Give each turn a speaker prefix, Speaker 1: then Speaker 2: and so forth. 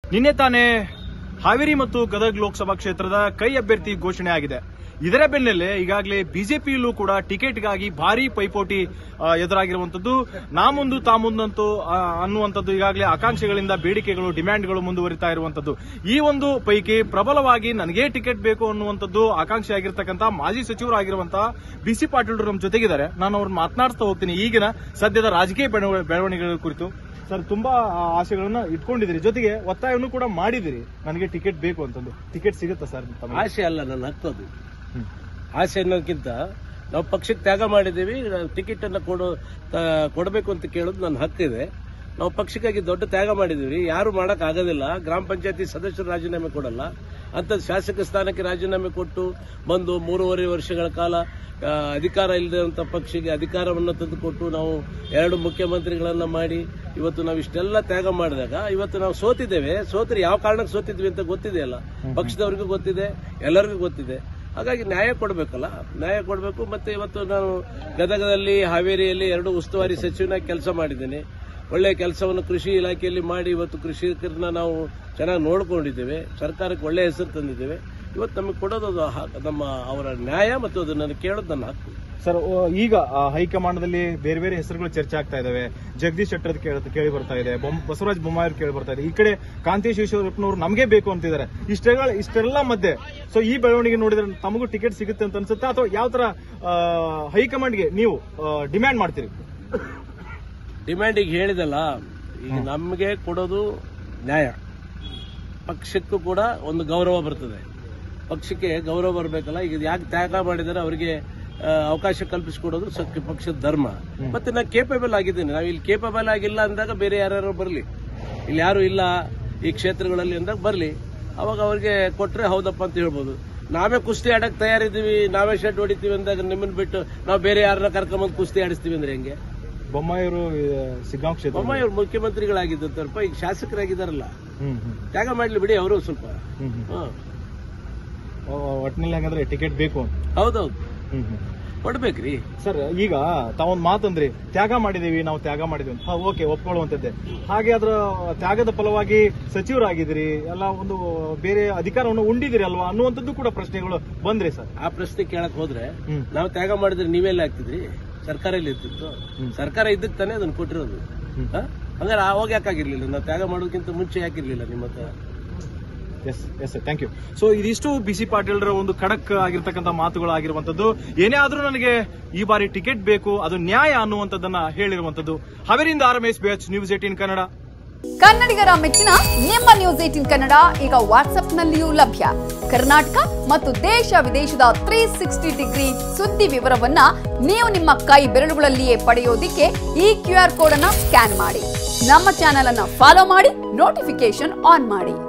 Speaker 1: ನಿನ್ನೆ ತಾನೇ ಹಾವೇರಿ ಮತ್ತು ಗದಗ್ ಲೋಕಸಭಾ ಕ್ಷೇತ್ರದ ಕೈ ಅಭ್ಯರ್ಥಿ ಘೋಷಣೆ ಆಗಿದೆ ಇದರ ಬೆನ್ನಲ್ಲೇ ಈಗಾಗಲೇ ಬಿಜೆಪಿಯಲ್ಲೂ ಕೂಡ ಟಿಕೆಟ್ಗಾಗಿ ಭಾರಿ ಪೈಪೋಟಿ ಆ, ಎದುರಾಗಿರುವಂತದ್ದು ನಾ ಮುಂದು ತಾ ಮುಂದಂತೂ ಆ, ಅನ್ನುವಂಥದ್ದು ಈಗಾಗಲೇ ಆಕಾಂಕ್ಷೆಗಳಿಂದ ಬೇಡಿಕೆಗಳು ಡಿಮ್ಯಾಂಡ್ಗಳು ಮುಂದುವರಿತಾ ಇರುವಂತದ್ದು ಈ ಒಂದು ಪೈಕಿ ಪ್ರಬಲವಾಗಿ ನನಗೇ ಟಿಕೆಟ್ ಬೇಕು ಅನ್ನುವಂಥದ್ದು ಆಕಾಂಕ್ಷೆ ಆಗಿರ್ತಕ್ಕಂಥ ಮಾಜಿ ಸಚಿವರಾಗಿರುವಂತಹ ಬಿ ಸಿ ಪಾಟೀಲ್ ನಮ್ಮ ಜೊತೆಗಿದ್ದಾರೆ ನಾನು ಅವ್ರನ್ನ ಮಾತನಾಡ್ತಾ ಹೋಗ್ತೀನಿ ಈಗಿನ ಸದ್ಯದ ರಾಜಕೀಯ ಬೆಳವ- ಬೆಳವಣಿಗೆಗಳ ಕುರಿತು ಸರ್ ತುಂಬಾ ಆ, ಆಸೆಗಳನ್ನ ಇಟ್ಕೊಂಡಿದ್ದೀರಿ ಜೊತೆಗೆ ಒತ್ತಾಯವನ್ನು ಕೂಡ ಮಾಡಿದಿರಿ ನನಗೆ ಟಿಕೆಟ್ ಬೇಕು ಅಂತಂದು ಟಿಕೆಟ್ ಸಿಗುತ್ತಾ ಸರ್ ತಮಗೆ?
Speaker 2: ಆಸೆ ಅಲ್ಲ ನನ್ನ ಹಕ್ಕದು
Speaker 1: ಹ್ಮ್.
Speaker 2: ಆಸೆ ಅನ್ನೋದಕ್ಕಿಂತ ನಾವು ಪಕ್ಷಕ್ಕೆ ತ್ಯಾಗ ಮಾಡಿದ್ದೀವಿ ಟಿಕೆಟ್ ಅನ್ನ ಕೊಡೋ ತ- ಕೊಡಬೇಕು ಅಂತ ಕೇಳೋದು ನನ್ನ ಹಕ್ಕಿದೆ ನಾವು ಪಕ್ಷಕ್ಕಾಗಿ ದೊಡ್ಡ ತ್ಯಾಗ ಮಾಡಿದ್ದೀವಿ ಯಾರು ಮಾಡಕ್ ಆಗೋದಿಲ್ಲ ಗ್ರಾಮ ಪಂಚಾಯತಿ ಸದಸ್ಯರು ರಾಜೀನಾಮೆ ಕೊಡಲ್ಲ ಅಂತ ಶಾಸಕ ಸ್ಥಾನಕ್ಕೆ ರಾಜೀನಾಮೆ ಕೊಟ್ಟು ಬಂದು ಮೂರುವರೆ ವರ್ಷಗಳ ಕಾಲ ಆ, ಅಧಿಕಾರ ಇಲ್ಲದಂತ ಪಕ್ಷಕ್ಕೆ ಅಧಿಕಾರವನ್ನು ತಂದುಕೊಟ್ಟು ನಾವು ಎರಡು ಮುಖ್ಯಮಂತ್ರಿಗಳನ್ನ ಮಾಡಿ ಇವತ್ತು ನಾವು ಇಷ್ಟೆಲ್ಲ ತ್ಯಾಗ ಮಾಡಿದಾಗ ಇವತ್ತು ನಾವು ಸೋತಿದ್ದೇವೆ ಸೋತ್ರೆ ಯಾವ ಕಾರಣಕ್ಕೆ ಸೋತಿದ್ವಿ ಅಂತ ಗೊತ್ತಿದೆ ಅಲ್ಲ ಪಕ್ಷದವ್ರಿಗೂ ಗೊತ್ತಿದೆ ಎಲ್ಲರಿಗೂ ಗೊತ್ತಿದೆ ಹಾಗಾಗಿ ನ್ಯಾಯ ಕೊಡಬೇಕಲ್ಲ ನ್ಯಾಯ ಕೊಡಬೇಕು ಮತ್ತೆ ಇವತ್ತು ನಾನು ಗದಗದಲ್ಲಿ ಹಾವೇರಿಯಲ್ಲಿ ಎರಡು ಉಸ್ತುವಾರಿ ಸಚಿವನಾಗಿ ಕೆಲಸ ಮಾಡಿದ್ದೇನೆ ಒಳ್ಳೆಯ ಕೆಲಸವನ್ನು ಕೃಷಿ ಇಲಾಖೆಯಲ್ಲಿ ಮಾಡಿ ಇವತ್ತು ಕೃಷಿಕರನ್ನ ನಾವು ಚೆನ್ನಾಗಿ ನೋಡ್ಕೊಂಡಿದ್ದೇವೆ ಸರ್ಕಾರಕ್ಕೆ ಒಳ್ಳೆಯ ಹೆಸರು ತಂದಿದ್ದೇವೆ ಇವತ್ತು ನಮಗೆ ಕೊಡೋದು ಅದು ಹ- ನಮ್ಮ ಅವರ ನ್ಯಾಯ ಮತ್ತು ಅದು ನನಗೆ ಕೇಳೋದು ನನ್ನ ಹಕ್ಕು
Speaker 1: ಸರ್ ಓ, ಈಗ ಆ, ಹೈಕಮಾಂಡ್ದಲ್ಲಿ ಬೇರೆ ಬೇರೆ ಹೆಸರುಗಳು ಚರ್ಚೆ ಆಗ್ತಾ ಇದಾವೆ ಜಗದೀಶ್ ಶೆಟ್ಟರ್ ಕೇಳ- ಕೇಳಿ ಬರ್ತಾ ಇದೆ ಬೊಮ್- ಬಸವರಾಜ ಬೊಮ್ಮಾಯಿ ಕೇಳಿ ಬರ್ತಾ ಇದೆ ಈ ಕಡೆ ಕಾಂತೇಶ್ ಈಶ್ವರಪ್ಪನವರು ನಮಗೆ ಬೇಕು ಅಂತಿದ್ದಾರೆ ಇಷ್ಟೆಲ್ಲ ಇಷ್ಟೆಲ್ಲ ಮಧ್ಯೆ ಸೊ ಈ ಬೆಳವಣಿಗೆ ನೋಡಿದ್ರೆ ತಮಗೂ ಟಿಕೆಟ್ ಸಿಗುತ್ತೆ ಅಂತ ಅನ್ಸುತ್ತೆ ಅಥವಾ ಯಾವ ತರ ಆ, ಹೈಕಮಾಂಡ್ಗೆ ನೀವು ಡಿಮ್ಯಾಂಡ್ ಮಾಡ್ತೀರಿ
Speaker 2: ಡಿಮ್ಯಾಂಡ್ ಈಗ ಹೇಳಿದಲ್ಲ ಈಗ ನಮಗೆ ಕೊಡೋದು ನ್ಯಾಯ ಪಕ್ಷಕ್ಕೂ ಕೂಡ ಒಂದು ಗೌರವ ಬರ್ತದೆ ಪಕ್ಷಕ್ಕೆ ಗೌರವ ಬರಬೇಕಲ್ಲ ಈಗ ಯಾಕೆ ತ್ಯಾಗ ಮಾಡಿದರೆ ಅವರಿಗೆ ಆ, ಅವಕಾಶ ಕಲ್ಪಿಸಿಕೊಡೋದು ಸತ್ಯ ಪಕ್ಷದ ಧರ್ಮ ಮತ್ತೆ ನಾನು ಕೇಪಬಲ್ ಆಗಿದ್ದೀನಿ ನಾವು ಇಲ್ಲಿ ಕೇಪಬಲ್ ಆಗಿಲ್ಲ ಅಂದಾಗ ಬೇರೆ ಯಾರ್ಯಾರು ಬರಲಿ ಇಲ್ಲಿ ಯಾರು ಇಲ್ಲ ಈ ಕ್ಷೇತ್ರಗಳಲ್ಲಿ ಅಂದಾಗ ಬರಲಿ ಅವಾಗ ಅವ್ರಿಗೆ ಕೊಟ್ರೆ ಹೌದಪ್ಪ ಅಂತ ಹೇಳ್ಬೋದು ನಾವೇ ಕುಸ್ತಿ ಆಡಕ್ ತಯಾರಿದ್ದೀವಿ ನಾವೇ ಶೆಡ್ ಹೊಡಿತೀವಿ ಅಂದಾಗ ನಿಮ್ಮನ್ನ ಬಿಟ್ಟು ನಾವು ಬೇರೆ ಯಾರನ್ನ ಕರ್ಕೊಂಬಂದು ಕುಸ್ತಿ ಆಡಿಸ್ತೀವಿ ಅಂದ್ರೆ ಹೆಂಗೆ
Speaker 1: ಬೊಮ್ಮಾಯಿಯವರು ಸಿಗ್ಗಾಂವ್ ಕ್ಷೇತ್ರ
Speaker 2: ಬೊಮ್ಮಾಯಿ ಅವ್ರು ಮುಖ್ಯಮಂತ್ರಿಗಳಾಗಿದ್ದಂತಲ್ಪ ಈಗ ಶಾಸಕರಾಗಿದ್ದಾರಲ್ಲ
Speaker 1: ಹ್ಮ್ ಹ್ಮ್
Speaker 2: ತ್ಯಾಗ ಮಾಡ್ಲಿ ಬಿಡಿ ಅವರು ಸ್ವಲ್ಪ
Speaker 1: ಹ್ಮ್ ಹ್ಮ್
Speaker 2: ಹ.
Speaker 1: ಓ, ಒಟ್ನಲ್ಲಿ ಹಂಗಂದ್ರೆ ಟಿಕೆಟ್ ಬೇಕು ಅಂತ
Speaker 2: ಹೌದೌದು
Speaker 1: ಹ್ಮ್ ಹ್ಮ್
Speaker 2: ಕೊಡ್ಬೇಕ್ರಿ
Speaker 1: ಸರ್ ಈಗ ತಾವೊಂದು ಮಾತಂದ್ರಿ ತ್ಯಾಗ ಮಾಡಿದೀವಿ ನಾವು ತ್ಯಾಗ ಮಾಡಿದೀವಿ ಅಂತ ಓಕೆ ಒಪ್ಕೊಳ್ಳುವಂತದ್ದೇ ಹಾಗೆ ಅದರ ತ್ಯಾಗದ ಫಲವಾಗಿ ಸಚಿವರಾಗಿದ್ದೀರಿ ಎಲ್ಲ ಒಂದು ಬೇರೆ ಅಧಿಕಾರವನ್ನು ಉಂಡಿದಿರಿ ಅಲ್ವಾ ಅನ್ನುವಂಥದ್ದು ಕೂಡ ಪ್ರಶ್ನೆಗಳು ಬಂದ್ರಿ ಸರ್
Speaker 2: ಆ ಪ್ರಶ್ನೆ ಕೇಳಕ್ ಹೋದ್ರೆ
Speaker 1: ಹ್ಮ್.
Speaker 2: ನಾವು ತ್ಯಾಗ ಮಾಡಿದ್ರೆ ನೀವೆಲ್ಲ ಆಗ್ತಿದ್ರಿ ಸರ್ಕಾರ ಎಲ್ಲಿ ಇರ್ತಿತ್ತು
Speaker 1: ಹ್ಮ್.
Speaker 2: ಸರ್ಕಾರ ಇದ್ದಕ್ಕೆ ತಾನೇ ಅದನ್ನ ಕೊಟ್ಟಿರೋದು
Speaker 1: ಹ್ಮ್.
Speaker 2: ಹ? ಹಂಗಾರೆ ಅವಾಗ ಯಾಕಾಗಿರ್ಲಿಲ್ಲ ನಾವು ತ್ಯಾಗ ಮಾಡೋದಕ್ಕಿಂತ ಮುಂಚೆ ಯಾಕಿರ್ಲಿಲ್ಲ ನಿಮ್ಮ ಹತ್ರ
Speaker 1: yes yes thank you so ಇದಿಷ್ಟು ಬಿ ಸಿ ಪಾಟೀಲ್ರ ಒಂದು ಖಡಕ್ ಆಗಿರ್ತಕ್ಕಂಥ ಮಾತುಗಳು ಆಗಿರುವಂತದ್ದು ಏನೇ ಆದ್ರೂ ನನಗೆ ಈ ಬಾರಿ ಟಿಕೆಟ್ ಬೇಕು ಅದು ನ್ಯಾಯ ಅನ್ನುವಂಥದ್ದನ್ನ ಹೇಳಿರುವಂತದ್ದು ಹಾವೇರಿಯಿಂದ R M S B H news eighteen Kannada
Speaker 3: ಕನ್ನಡಿಗರ ಮೆಚ್ಚಿನ ನಿಮ್ಮ ನ್ಯೂಸ್ ಏಟಿನ್ ಕನ್ನಡ ಈಗ ವಾಟ್ಸ್ಆಪ್ನಲ್ಲಿಯೂ ಲಭ್ಯ ಕರ್ನಾಟಕ ಮತ್ತು ದೇಶ ವಿದೇಶದ ತ್ರೀ ಸಿಕ್ಸ್ಟಿ ಡಿಗ್ರಿ ಸುದ್ದಿ ವಿವರವನ್ನ ನೀವು ನಿಮ್ಮ ಕೈ ಬೆರಳುಗಳಲ್ಲಿಯೇ ಪಡೆಯೋದಿಕ್ಕೆ ಈ ಕ್ಯೂ ಆರ್ ಕೋಡ್ ಅನ್ನ ಸ್ಕ್ಯಾನ್ ಮಾಡಿ ನಮ್ಮ ಚಾನೆಲ್ ಅನ್ನ ಫಾಲೋ ಮಾಡಿ ನೋಟಿಫಿಕೇಶನ್ ಆನ್ ಮಾಡಿ